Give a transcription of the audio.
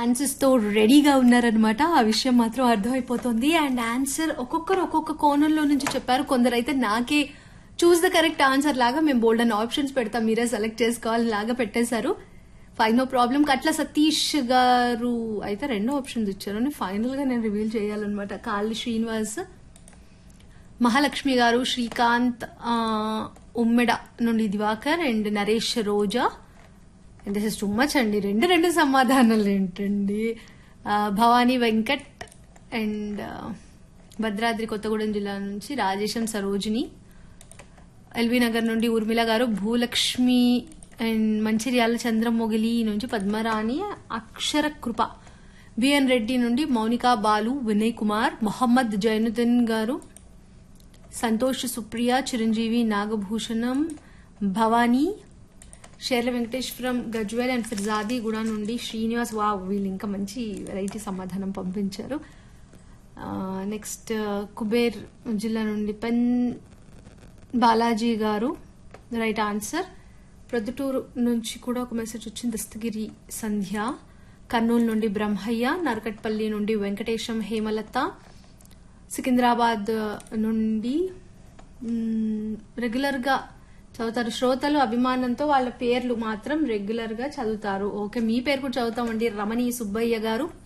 answers తో రెడీగా ఉన్నారనమాట ఆ విషయం మాత్రం అర్థమైపోతుంది అండ్ ఆన్సర్ ఒక్కొక్కరు ఒక్కొక్క కోణంలో నుంచి చెప్పారు కొందరైతే నాకే చూస్ ద కరెక్ట్ ఆన్సర్ లాగా మేము బోల్డ్ అని ఆప్షన్స్ పెడతాం మీరే సెలెక్ట్ చేసుకోవాలి లాగా పెట్టేశారు fine no problem Katla Satish garu అయితే రెండో ఆప్షన్స్ ఇచ్చారు ఫైనల్ గా నేను రివీల్ చేయాలన్నమాట కాళ్ళి శ్రీనివాస్ మహాలక్ష్మి గారు శ్రీకాంత్ ఆ, ఉమ్మెడ నుండి Divakar and Naresh Roja and this is too much అండి రెండు రెండు సమాధానాలు ఏంటండి ఆ, భవానీ వెంకట్ అండ్ ఆ, భద్రాద్రి కొత్తగూడెం జిల్లా నుంచి రాజేశం సరోజిని ఎల్బీ నగర్ నుండి ఊర్మిళ గారు భూలక్ష్మి అండ్ మంచిర్యాల చంద్రమొగిలి నుంచి పద్మరాణి అక్షర కృప బిఎన్ రెడ్డి నుండి మౌనికా బాలు వినయ్ కుమార్ మొహమ్మద్ జైనుద్దీన్ గారు సంతోష్ సుప్రియ చిరంజీవి నాగభూషణం భవానీ షేర్ల వెంకటేశ్వరం గజ్వేల్ అండ్ ఫిర్జాది గుడ నుండి శ్రీనివాస్ వా వీళ్ళు ఇంకా మంచి వెరైటీ సమాధానం పంపించారు నెక్స్ట్ కుబేర్ జిల్లా నుండి పెన్ బాలాజీ గారు రైట్ ఆన్సర్ ప్రొద్దుటూరు నుంచి కూడా ఒక మెసేజ్ వచ్చింది దస్తగిరి సంధ్య కర్నూలు నుండి బ్రహ్మయ్య నరకట్పల్లి నుండి వెంకటేశం హేమలత సికింద్రాబాద్ నుండి మ్, రెగ్యులర్ గా చదువుతారు శ్రోతలు అభిమానంతో వాళ్ళ పేర్లు మాత్రం రెగ్యులర్ గా చదువుతారు ఓకే మీ పేరు కూడా చదువుతామండి రమణి సుబ్బయ్య గారు